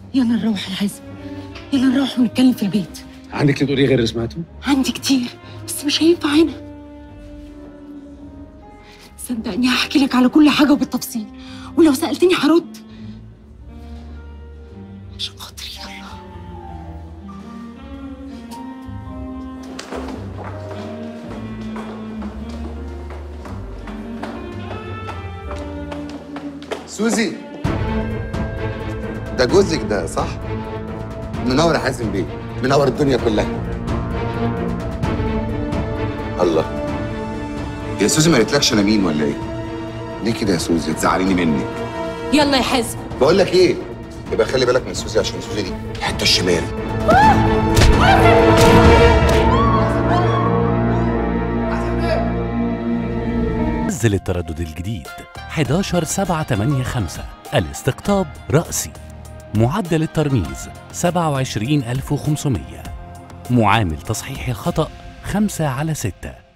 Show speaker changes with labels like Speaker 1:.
Speaker 1: يلا نروح يا حازم يلا نروح ونتكلم في البيت
Speaker 2: عندك تقولي غير اللي سمعته؟
Speaker 1: عندي كتير بس مش هينفع هنا صدقني هحكي لك على كل حاجة وبالتفصيل ولو سألتني هرد عشان خاطري يلا
Speaker 3: سوزي ده جوزك ده صح؟ منور يا حازم بيه منور الدنيا كلها الله يا سوزي ما قلتلكش انا مين ولا ايه؟ ليه كده يا سوزي تزعليني منك
Speaker 1: يلا يا حازم
Speaker 3: بقول لك ايه؟ يبقى خلي بالك من سوزي عشان سوزي دي الحته الشمال
Speaker 4: نزل التردد الجديد 11785 الاستقطاب رأسي معدل الترميز 27500 معامل تصحيح الخطأ 5 على 6